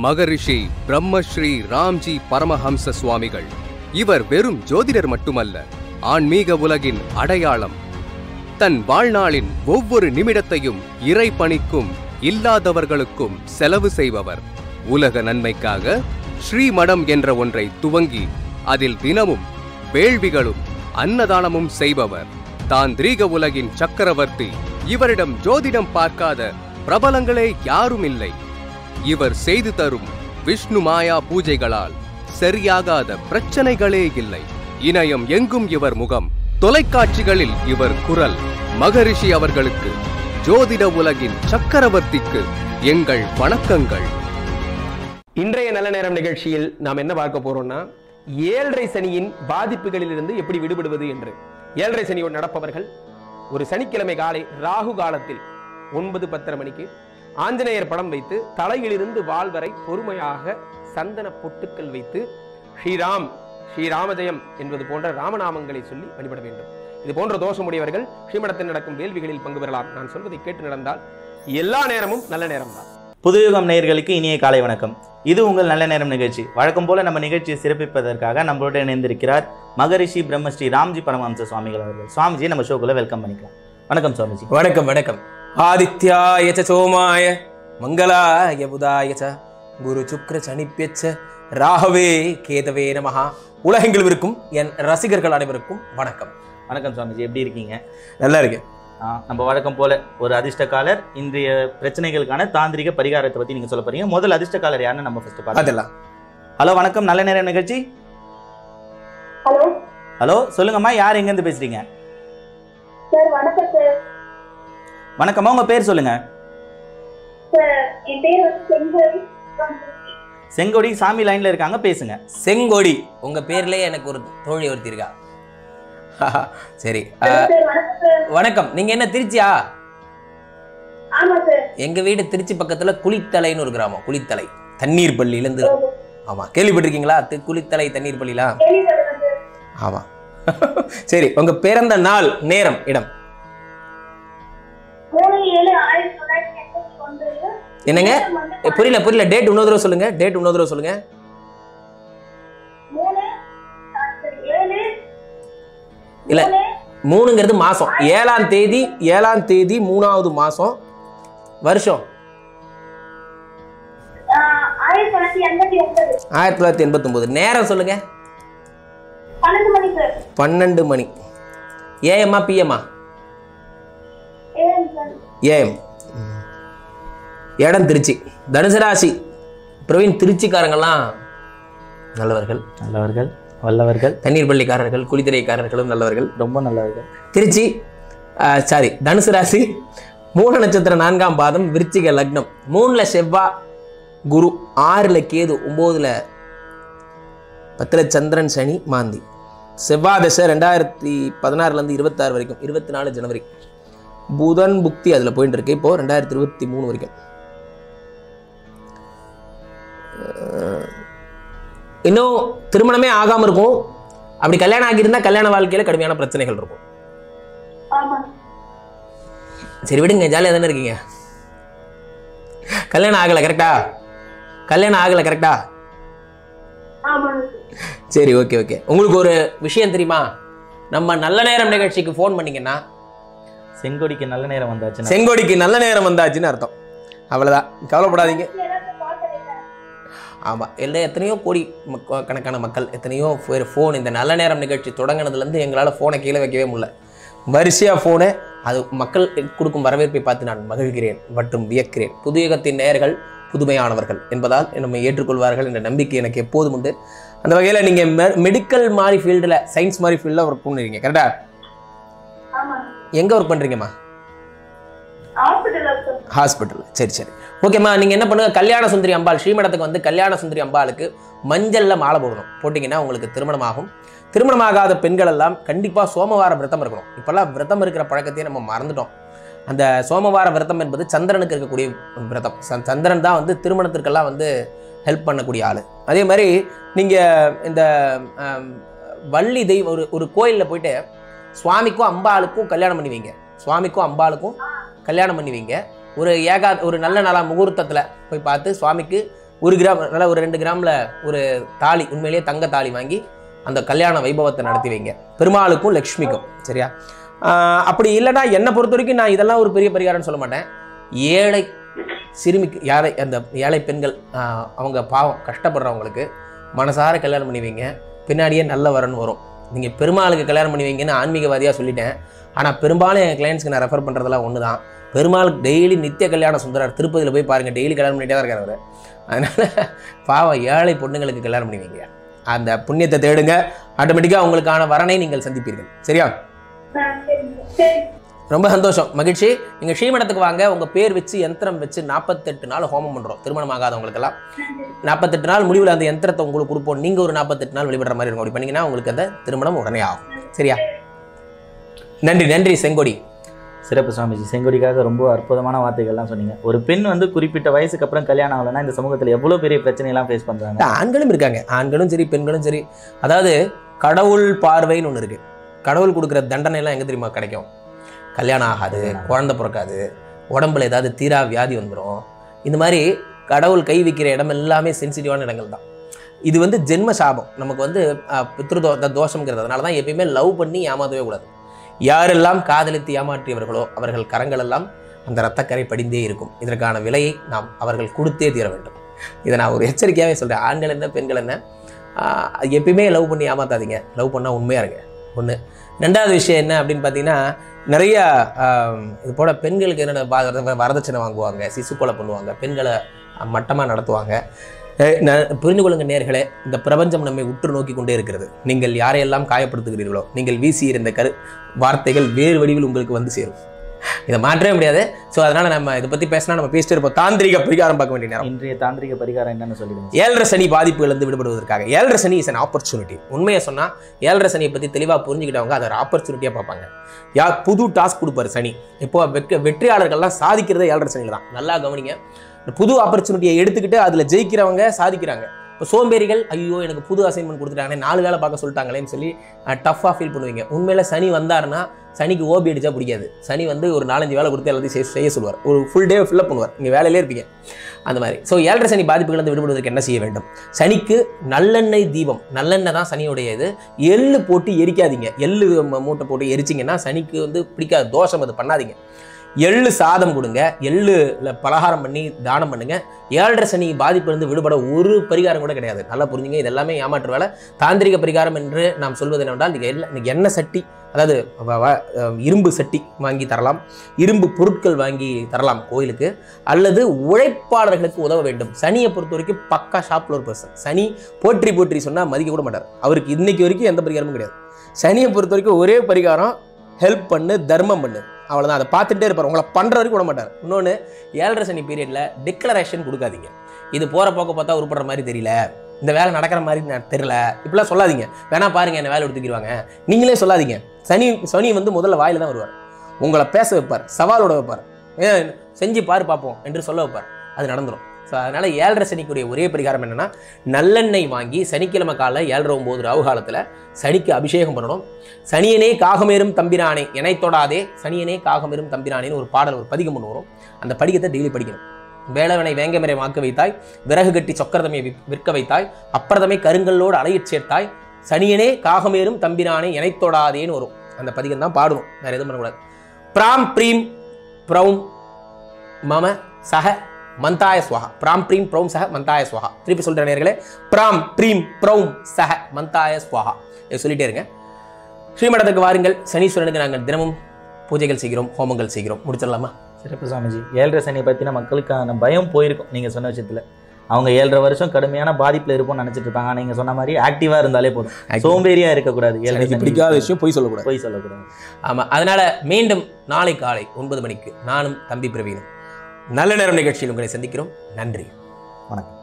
மகரிஷி பிரம்மஸ்ரீ ராம்ஜி பரமஹம்ச சுவாமிகள் இவர் வெறும் ஜோதிடர் மட்டுமல்ல ஆன்மீக உலகின் அடையாளம் தன் வாழ்நாளின் ஒவ்வொரு நிமிடத்தையும் இறை பணிக்கும் இல்லாதவர்களுக்கும் செலவு செய்பவர் உலக நன்மைக்காக ஸ்ரீமடம் என்ற ஒன்றை துவங்கி அதில் தினமும் வேள்விகளும் அன்னதானமும் செய்பவர் தாந்திரீக உலகின் சக்கரவர்த்தி இவரிடம் ஜோதிடம் பார்க்காத பிரபலங்களே யாரும் இல்லை இவர் செய்து தரும் விஷ்ணு மாயா பூஜைகளால் சரியாகாத பிரச்சனைகளே இல்லை இணையம் எங்கும் இவர் முகம் தொலைக்காட்சிகளில் இவர் குரல் மகரிஷி அவர்களுக்கு ஜோதிட உலகின் சக்கரவர்த்திக்கு எங்கள் வணக்கங்கள் இன்றைய நல்ல நேரம் நிகழ்ச்சியில் நாம் என்ன பார்க்க போறோம்னா ஏழரை சனியின் பாதிப்புகளிலிருந்து எப்படி விடுபடுவது என்று ஏழரை சனியோடு நடப்பவர்கள் ஒரு சனிக்கிழமை காலை ராகு காலத்தில் ஒன்பது பத்தரை மணிக்கு ஆஞ்சநேயர் படம் வைத்து தலையிலிருந்து வால் வரை பொறுமையாக சந்தன பொட்டுக்கள் வைத்து ஸ்ரீராம் ஸ்ரீராமஜெயம் என்பது போன்ற ராமநாமங்களை சொல்லி வழிபட வேண்டும் இது போன்ற தோஷமுடையவர்கள் ஸ்ரீமடத்தில் நடக்கும் வேள்விகளில் பங்கு பெறலாம் நான் சொல்வதை கேட்டு நடந்தால் எல்லா நேரமும் நல்ல நேரம்தான் புதுயுகம் நேயர்களுக்கு இனிய காலை வணக்கம் இது உங்கள் நல்ல நேரம் நிகழ்ச்சி வழக்கம் போல நம்ம நிகழ்ச்சியை சிறப்பிப்பதற்காக நம்மளோட இணைந்திருக்கிறார் மகரிஷி பிரம்மஸ்ரீ ராம்ஜி பரமஹம்ச சுவாமிகள் அவர்கள் சுவாமிஜி நம்ம ஷோக்குள்ள வெல்கம் பண்ணிக்கலாம் வணக்கம் சுவாமிஜி வணக்கம் வணக்கம் ஆதித்யாய ச சோமாய மங்களாய புதாய ச குரு சுக்ர சனிப்பியச்ச ராகவே கேதவே நமஹா உலகெங்கிலும் இருக்கும் என் ரசிகர்கள் அனைவருக்கும் வணக்கம் வணக்கம் சுவாமிஜி எப்படி இருக்கீங்க நல்லா இருக்கேன் ஆ, நம்ம வழக்கம் போல ஒரு அதிர்ஷ்டக்காலர் இன்றைய பிரச்சனைகளுக்கான தாந்திரிக பரிகாரத்தை பத்தி நீங்க சொல்ல போறீங்க முதல் அதிர்ஷ்டக்காலர் யாருன்னு நம்ம ஃபர்ஸ்ட் பார்க்கலாம் அதெல்லாம் ஹலோ வணக்கம் நல்ல நேரம் நிகழ்ச்சி ஹலோ ஹலோ சொல்லுங்கம்மா யார் எங்கேருந்து பேசுறீங்க சார் வணக்கம் சார் வணக்கம்மா உங்க பேர் சொல்லுங்க சார் என் பேர் வந்து செங்கோல் செங்கோடி சாமி லைன்ல இருக்காங்க பேசுங்க செங்கோடி உங்க பேர்லயே எனக்கு ஒரு தோழி ஒருத்தி இருக்கா சரி அஹ், சார் வணக்கம் சார் வணக்கம் நீங்க என்ன திருச்சியா ஆமா சார் எங்க வீடு திருச்சி பக்கத்துல குளித்தலைன்னு ஒரு கிராமம் குளித்தலை தண்ணீர் பள்ளியிலேருந்து ஆமா கேள்விப்பட்டிருக்கீங்களா தி- குளித்தலை தண்ணீர் பள்ளிலாம் கேள்விப்பட்டேன் சார் ஆமா சரி உங்க பிறந்த நாள் நேரம் இடம் மூணு ஏழு ஆயிரத்தி தொள்ளாயிரத்தி எண்பத்தி ஒன்பது என்னங்க ஏ, புரியல புரியல டேட் இன்னொரு தடவை சொல்லுங்க டேட் இன்னொரு தடவை சொல்லுங்க மூணு ஆ, சரி, ஏழு இல்ல. மூணு, மூணுங்கிறது மாசம் ஏழாம் தேதி ஏழாம் தேதி மூணாவது மாசம் வருஷம் ஆ, ஆயிரத்தி தொள்ளாயிரத்தி எண்பத்தி ஒன்பது ஆயிரத்தி தொள்ளாயிரத்தி எண்பத்தொம்போது நேரம் சொல்லுங்க பன்னெண்டு மணி சார் பன்னெண்டு மணி ஏஎம்மா பிஎம்மா ஏழு சார் ஏஎம் இடம் திருச்சி தனுசு ராசி பிரவீன் திருச்சிக்காரங்கெல்லாம் நல்லவர்கள் நல்லவர்கள் வல்லவர்கள் தண்ணீர் பள்ளிக்காரர்கள் குளித்துறைக்காரர்களும் நல்லவர்கள் ரொம்ப நல்லவர்கள் திருச்சி சாரி தனுசு ராசி மூல நட்சத்திரம் நான்காம் பாதம் விருச்சிக லக்னம் மூணுல செவ்வா குரு ஆறுல கேது ஒம்போதுல பத்துல சந்திரன் சனி மாந்தி செவ்வாய் தசை ரெண்டாயிரத்தி பதினாறுலேருந்து இருபத்தாறு வரைக்கும் இருபத்தி நாலு ஜனவரி புதன் புக்தி அதில் போயிட்டு இருக்கு இப்போ ரெண்டாயிரத்தி இருபத்தி மூணு வரைக்கும் அஹ், இன்னும் திருமணமே ஆகாமல் இருக்கும் அப்படி கல்யாணம் ஆகியிருந்தா கல்யாண வாழ்க்கையில் கடுமையான பிரச்சனைகள் இருக்கும் ஆமா சரி விடுங்க ஜாலியாக தானே இருக்கீங்க கல்யாணம் ஆகலை கரெக்டா கல்யாணம் ஆகலை கரெக்டா ஆமாங்க சரி ஓகே ஓகே உங்களுக்கு ஒரு விஷயம் தெரியுமா நம்ம நல்ல நேரம் நிகழ்ச்சிக்கு ஃபோன் பண்ணீங்கன்னா செங்கோடிக்கு நல்ல நேரம் வந்தாச்சு செங்கோடிக்கு நல்ல நேரம் வந்தாச்சுன்னு அர்த்தம் அவ்வளோதான் கவலைப்படாதீங்க ஏதாவது பார்க்கறீங்களா ஆமாம் எல்லாம் எத்தனையோ கோடி மக்க- கணக்கான மக்கள் எத்தனையோ பேர் ஃபோன் இந்த நல்ல நேரம் நிகழ்ச்சி தொடங்கினதுலேருந்து எங்களால் ஃபோனை கீழே வைக்கவே முடியல வரிசையாக ஃபோனை அது மக்கள் கொடுக்கும் வரவேற்பை பார்த்து நான் மகிழ்கிறேன் மற்றும் வியக்கிறேன் புதுயுகத்தின் நேயர்கள் புதுமையானவர்கள் என்பதால் நம்மை ஏற்றுக்கொள்வார்கள் என்ற நம்பிக்கை எனக்கு எப்போதும் உண்டு அந்த வகையில் நீங்கள் மெடிக்கல் மாதிரி ஃபீல்டில் சயின்ஸ் மாதிரி ஃபீல்டில் ஒர்க் பண்ணுறீங்க கரெக்டா ஆமாங்க எங்கே ஒர்க் பண்ணுறீங்கம்மா ஹாஸ்பிட்டல் சார் ஹாஸ்பிட்டல் சரி சரி ஓகேம்மா நீங்கள் என்ன பண்ணுங்க கல்யாண சுந்தரி அம்பாள் ஸ்ரீமடத்துக்கு வந்து கல்யாண சுந்தரி அம்பாளுக்கு மஞ்சள்ல மாலை போடணும் போட்டிங்கன்னா உங்களுக்கு திருமணமாகும் திருமணமாகாத பெண்கள் எல்லாம் கண்டிப்பாக சோமவார விரதம் இருக்கணும் இப்போல்லாம் விரதம் இருக்கிற பழக்கத்தையே நம்ம மறந்துட்டோம் அந்த சோமவார விரதம் என்பது சந்திரனுக்கு இருக்கக்கூடிய விரதம் ச- சந்திரன் தான் வந்து திருமணத்திற்கெல்லாம் வந்து ஹெல்ப் பண்ணக்கூடிய ஆள் அதே மாதிரி நீங்கள் இந்த ஆம், வள்ளி தெய்வ ஒரு ஒரு கோயிலில் போயிட்டு சுவாமிக்கும் அம்பாளுக்கும் கல்யாணம் பண்ணி வைங்க சுவாமிக்கும் அம்பாளுக்கும் கல்யாணம் பண்ணி வைங்க ஒரு ஏகா ஒரு நல்ல நாளா முகூர்த்தத்தில் போய் பார்த்து சுவாமிக்கு ஒரு கிராம் நல்லா ஒரு ரெண்டு கிராமில் ஒரு தாலி உண்மையிலேயே தங்க தாலி வாங்கி அந்த கல்யாண வைபவத்தை நடத்தி வைங்க பெருமாளுக்கும் லக்ஷ்மிக்கும் சரியா ஆஹ் அப்படி இல்லைன்னா என்னை பொறுத்த வரைக்கும் நான் இதெல்லாம் ஒரு பெரிய பரிகாரம்னு சொல்ல மாட்டேன் ஏழை சிறுமிக்கு யாரை அந்த ஏழை பெண்கள் ஆஹ் அவங்க பாவம் கஷ்டப்படுறவங்களுக்கு மனசார கல்யாணம் பண்ணி வைங்க பின்னாடியே நல்ல வரன் வரும் நீங்கள் பெருமாளுக்கு கல்யாணம் பண்ணி வைங்கன்னு ஆன்மீகவாதியாக சொல்லிட்டேன் ஆனால் பெரும்பாலும் என் கிளைண்ட்ஸ்க்கு நான் ரெஃபர் பண்ணுறதெல்லாம் ஒன்று தான் பெருமாளுக்கு டெய்லி நித்திய கல்யாண சுந்தரர் திருப்பதியில் போய் பாருங்கள் டெய்லி கல்யாணம் பண்ணிட்டே தான் இருக்கார் அவர் அதனால் பாவம் ஏழை பொண்ணுங்களுக்கு கல்யாணம் பண்ணி வைங்க அந்த புண்ணியத்தை தேடுங்க ஆட்டோமேட்டிக்காக உங்களுக்கான வரனை நீங்கள் சந்திப்பீர்கள் சரியா ஆ சரிங்க சரி ரொம்ப சந்தோஷம் மகிழ்ச்சி நீங்கள் ஸ்ரீமடத்துக்கு வாங்க உங்கள் பேர் வச்சு யந்திரம் வச்சு நாற்பத்தெட்டு நாள் ஹோமம் பண்ணுறோம் திருமணம் ஆகாதவங்களுக்கெல்லாம் நாற்பத்தெட்டு நாள் முடிவில் அந்த யந்திரத்தை உங்களுக்கு கொடுப்போம் நீங்கள் ஒரு நாற்பத்தெட்டு நாள் வழிபடுற மாதிரி இருக்கும் அப்படி பண்ணீங்கன்னா உங்களுக்கு அந்த திருமணம் உடனே ஆகும் சரியா நன்றி நன்றி செங்கொடி சிறப்பு சுவாமிஜி செங்கோடிக்காக ரொம்ப அற்புதமான வார்த்தைகள்லாம் சொன்னீங்க ஒரு பெண் வந்து குறிப்பிட்ட வயசுக்கு அப்புறம் கல்யாணம் ஆகலைன்னா இந்த சமூகத்தில் எவ்வளோ பெரிய பிரச்சனையெல்லாம் ஃபேஸ் பண்ணுறாங்க இல்ல, ஆண்களும் இருக்காங்க ஆண்களும் சரி பெண்களும் சரி அதாவது கடவுள் பார்வைன்னு ஒன்று இருக்கு கடவுள் கொடுக்குற தண்டனை எல்லாம் எங்க தெரியுமா கிடைக்கும் கல்யாணம் ஆகாது குழந்தை பிறக்காது உடம்புல ஏதாவது தீரா வியாதி வந்துடும் இந்த மாதிரி கடவுள் கை வைக்கிற இடம் எல்லாமே சென்சிட்டிவான இடங்கள் தான் இது வந்து ஜென்ம சாபம் நமக்கு வந்து அஹ், பித்ருதோ த- தோஷம்ங்கிறது அதனால தான் எப்பயுமே லவ் பண்ணி ஏமாத்தவே கூடாது யாரெல்லாம் காதலித்து ஏமாற்றியவர்களோ அவர்கள் கரங்கள் எல்லாம் அந்த ரத்தக்கரை படிந்தே இருக்கும் இதற்கான விலையை நாம் அவர்கள் கொடுத்தே தீர வேண்டும் இதை நான் ஒரு எச்சரிக்கையாகவே சொல்கிறேன் ஆண்கள் என்ன பெண்கள் என்ன ஆஹ், எப்பயுமே லவ் பண்ணி ஏமாத்தாதீங்க லவ் பண்ணால் உண்மையாக இருங்க ஒன்று ரெண்டாவது விஷயம் என்ன அப்படின்னு பார்த்தீங்கன்னா நிறைய ஆஹ், இது போல பெண்களுக்கு என்னென்ன வா- வரத- வரதட்சணை வாங்குவாங்க சிசு கொலை பண்ணுவாங்க பெண்களை மட்டமாக நடத்துவாங்க அஹ், ந- புரிந்து கொள்ளுங்க நேர்களே இந்த பிரபஞ்சம் நம்மை உற்று நோக்கி கொண்டே இருக்கிறது நீங்கள் யாரையெல்லாம் காயப்படுத்துகிறீர்களோ நீங்கள் வீசி இருந்த கரு வார்த்தைகள் வேறு வடிவில் உங்களுக்கு வந்து சேரும் இதை மாற்றவே முடியாது ஸோ அதனால நம்ம இதை பற்றி பேசினா நம்ம பேசிட்டு இருப்போம் தாந்திரிக பரிகாரம் பார்க்க வேண்டிய நேரம் இன்றைய தாந்திரிக பரிகாரம் என்னன்னு சொல்லிடுங்க ஏழரை சனி பாதிப்புகளிலிருந்து விடுபடுவதற்காக ஏழரை சனி இஸ் an ஆப்பர்ச்சுனிட்டி உண்மையை சொன்னால் ஏழரை சனியை பற்றி தெளிவாக புரிஞ்சுக்கிட்டவங்க அதை ஒரு ஆப்பர்ச்சுனிட்டியாக பார்ப்பாங்க யா புது டாஸ்க் கொடுப்பாரு சனி இப்போ வெக்க வெற்றியாளர்கள்லாம் சாதிக்கிறதே ஏழரை சனியில் தான் நல்லா கவனிங்க இந்த புது ஆப்பர்ச்சுனிட்டியை எடுத்துக்கிட்டு அதில் ஜெயிக்கிறவங்க சாதிக்கிறாங்க இப்போ சோம்பேறிகள் ஐயோ எனக்கு புது அசைன்மெண்ட் கொடுத்துட்டாங்களே நாலு வேலை பார்க்க சொல்லிட்டாங்களேன்னு சொல்லி டஃப்பாக ஃபீல் பண்ணுவீங்க உண்மையில சனி வந்தாருன்னா சனிக்கு ஓபி அடிச்சா பிடிக்காது சனி வந்து ஒரு நாலஞ்சு வேலை கொடுத்து எல்லாத்தையும் செய்ய- செய்ய சொல்லுவார் ஒரு ஃபுல் டே ஃபில்லப் பண்ணுவார் நீங்கள் வேலையிலே இருப்பீங்க அந்த மாதிரி ஸோ ஏழரை சனி பாதிப்புகளிலிருந்து விடுபடுவதற்கு என்ன செய்ய வேண்டும் சனிக்கு நல்லெண்ணெய் தீபம் நல்லெண்ணெய் தான் சனியுடைய இது எள்ளு போட்டு எரிக்காதீங்க எள்ளு ம- மூட்டை போட்டு எரிச்சிங்கன்னா சனிக்கு வந்து பிடிக்காது தோஷம் அது பண்ணாதீங்க எள்ளு சாதம் கொடுங்க எள்ளுல பலகாரம் பண்ணி தானம் பண்ணுங்க ஏழரை சனி பாதிப்பிலிருந்து விடுபட ஒரு பரிகாரம் கூட கிடையாது நல்லா புரிஞ்சுங்க இது எல்லாமே ஏமாற்று வேலை தாந்திரிக பரிகாரம் என்று நாம் சொல்வது என்னவென்றால் இது எல்ல- இன்னைக்கு எண்ணெய் சட்டி அதாவது வ- வ- அஹ் இரும்பு சட்டி வாங்கி தரலாம் இரும்பு பொருட்கள் வாங்கி தரலாம் கோயிலுக்கு அல்லது உழைப்பாளர்களுக்கு உதவ வேண்டும் சனியை பொறுத்த வரைக்கும் பக்கா ஷாப்ல ஒரு பர்சன் சனி போற்றி போற்றி சொன்னால் மதிக்க கூட மாட்டார் அவருக்கு இன்னைக்கு வரைக்கும் எந்த பரிகாரமும் கிடையாது சனியை பொறுத்த வரைக்கும் ஒரே பரிகாரம் ஹெல்ப் பண்ணு தர்மம் பண்ணு அவ்வளோதான் அதை பார்த்துட்டே இருப்பார் உங்களை பண்ணுற வரைக்கும் விட மாட்டார் இன்னொன்று ஏழரை சனி பீரியடில் டிக்ளரேஷன் கொடுக்காதீங்க இது போகிற போக்க பார்த்தா உருப்படுற மாதிரி தெரியல இந்த வேலை நடக்கிற மாதிரி நான் தெரியல இப்படிலாம் சொல்லாதீங்க வேணா பாருங்க என்ன வேலை எடுத்துக்கிடுவாங்க நீங்களே சொல்லாதீங்க சனி சனி வந்து முதல்ல வாயில தான் வருவார் உங்களை பேச வைப்பார் சவாலோட வைப்பார் ஏன் செஞ்சு பாரு பார்ப்போம் என்று சொல்ல வைப்பார் அது நடந்துடும் ஸோ அதனால் ஏழரை சனிக்குரிய ஒரே பரிகாரம் என்னென்னா நல்லெண்ணெய் வாங்கி சனிக்கிழமை காலைல ஏழரை ஒம்பது ராவு காலத்தில் சனிக்கு அபிஷேகம் பண்ணணும் சனியனே காகமேறும் தம்பிரானே எனை தொடாதே சனியனே காகமேறும் தம்பிரானேன்னு ஒரு பாடல் ஒரு பதிகம் ஒன்று வரும் அந்த படிக்கத்தை டெய்லி படிக்கணும் வேளவனை வேங்கமரை மாக்க வைத்தாய் விறகு கட்டி சொக்கரதமை விற்- விற்க வைத்தாய் அப்புறதமை கருங்கல்லோடு அலையச் சேர்த்தாய் சனியனே காகமேறும் தம்பிரானே எனை தொடாதேன்னு வரும் அந்த பதிகம் தான் பாடணும் வேற எதுவும் பண்ணக்கூடாது பிராம் ப்ரீம் ப்ரௌம் மம சக மந்தாய ஸ்வஹா பிராம் ப்ரீம் ப்ரௌம் சக மந்தாய ஸ்வஹா திருப்பி சொல்கிறேன் நேர்களே பிராம் ப்ரீம் ப்ரௌம் சக மந்தாய ஸ்வஹா இதை சொல்லிட்டே இருங்க ஸ்ரீமடத்துக்கு வாருங்கள் சனீஸ்வரனுக்கு நாங்கள் தினமும் பூஜைகள் செய்கிறோம் ஹோமங்கள் செய்கிறோம் முடிச்சிடலாமா சிறப்பு சுவாமிஜி ஏழரை சனியை பற்றின மக்களுக்கான பயம் போயிருக்கும் நீங்கள் சொன்ன விஷயத்தில் அவங்க ஏழரை வருஷம் கடுமையான பாதிப்பில் இருப்போம்னு நினச்சிட்டு இருப்பாங்க ஆனால் நீங்கள் சொன்ன மாதிரி ஆக்டிவாக இருந்தாலே போதும் சோம்பேறியாக இருக்கக்கூடாது ஏழரை எனக்கு சனி பிடிக்காத விஷயம் போய் சொல்லக்கூடாது போய் சொல்லக்கூடாது ஆமாம் அதனால மீண்டும் நாளை காலை ஒன்பது மணிக்கு நானும் தம்பி பிரவீனும் நல்ல நேரம் நிகழ்ச்சியில் உங்களை சந்திக்கிறோம் நன்றி வணக்கம்